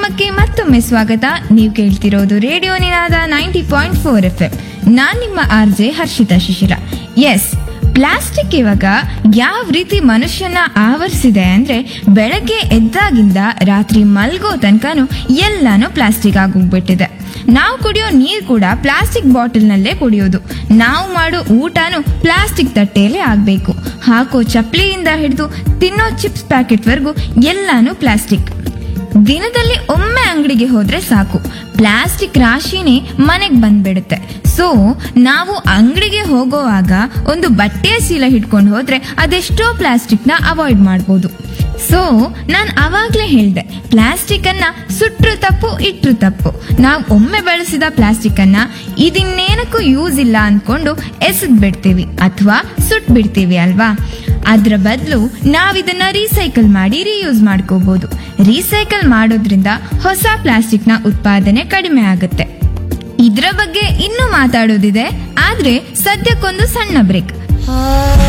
ಕಾರ್ಯಕ್ರಮಕ್ಕೆ ಮತ್ತೊಮ್ಮೆ ಸ್ವಾಗತ ನೀವು ಕೇಳ್ತಿರೋದು radio Ninaada ninety point four F M ನಾನ್ ನಿಮ್ಮ R J Harshitha Shishira S plastic ಇವಾಗ ಯಾವ ರೀತಿ ಮನುಷ್ಯನ ಆವರಿಸಿದೆ ಅಂದ್ರೆ ಬೆಳಗ್ಗೆ ಎದ್ದಾಗಿಂದ ರಾತ್ರಿ ಮಲ್ಗೋ ತನಕನೂ ಎಲ್ಲಾನು ಪ್ಲಾಸ್ಟಿಕ್ ಆಗೋಗ್ಬಿಟ್ಟಿದೆ ನಾವು ಕುಡಿಯೋ ನೀರು ಕೂಡ ಪ್ಲಾಸ್ಟಿಕ್ ಬಾಟಲ್ನಲ್ಲೇ ಕುಡಿಯೋದು ನಾವು ಮಾಡೋ ಊಟನೂ ಪ್ಲಾಸ್ಟಿಕ್ ತಟ್ಟೆಯಲ್ಲೇ ಆಗಬೇಕು ಹಾಕೋ ಚಪ್ಪಲಿಯಿಂದ ಹಿಡಿದು ತಿನ್ನೋ ಚಿಪ್ಸ್ ಪ್ಯಾಕೆಟ್ವರೆಗೂ ಎಲ್ಲಾನು ಪ್ಲಾಸ್ಟಿಕ್ ದಿನದಲ್ಲಿ ಒಮ್ಮೆ ಅಂಗಡಿಗೆ ಹೋದ್ರೆ ಸಾಕು ಪ್ಲಾಸ್ಟಿಕ್ ರಾಶಿನೇ ಮನೆಗೆ ಬಂದ್ಬಿಡುತ್ತೆ ಸೊ ನಾವು ಅಂಗಡಿಗೆ ಹೋಗೋವಾಗ ಒಂದು ಬಟ್ಟೆಯ ಚೀಲ ಹಿಡ್ಕೊಂಡು ಹೋದ್ರೆ ಅದೆಷ್ಟೋ ಪ್ಲಾಸ್ಟಿಕ್ನ ಅವಾಯ್ಡ್ ಮಾಡ್ಬೋದು ಸೊ ನಾನು ಅವಾಗ್ಲೇ ಹೇಳ್ದೆ ಪ್ಲಾಸ್ಟಿಕ್ ಅನ್ನ ಸುಟ್ರು ತಪ್ಪು ಇಟ್ರು ತಪ್ಪು ನಾವು ಒಮ್ಮೆ ಬಳಸಿದ ಪ್ಲಾಸ್ಟಿಕ್ ಅನ್ನ ಇದಿನ್ನೇನಕ್ಕೂ ಯೂಸ್ ಇಲ್ಲ ಅನ್ಕೊಂಡು ಎಸೆದ್ ಬಿಡ್ತೀವಿ ಅಥವಾ ಸುಟ್ ಬಿಡ್ತೀವಿ ಅಲ್ವಾ ಅದ್ರ ಬದಲು ನಾವಿದನ್ನ ರೀಸೈಕಲ್ ಮಾಡಿ ರೀಯೂಸ್ ಮಾಡ್ಕೋಬಹುದು ರೀಸೈಕಲ್ ಮಾಡೋದ್ರಿಂದ ಹೊಸ ಪ್ಲಾಸ್ಟಿಕ್ನ ಉತ್ಪಾದನೆ ಕಡಿಮೆ ಆಗುತ್ತೆ ಇದ್ರ ಬಗ್ಗೆ ಇನ್ನೂ ಮಾತಾಡೋದಿದೆ ಆದ್ರೆ ಸದ್ಯಕ್ಕೊಂದು ಸಣ್ಣ ಬ್ರೇಕ್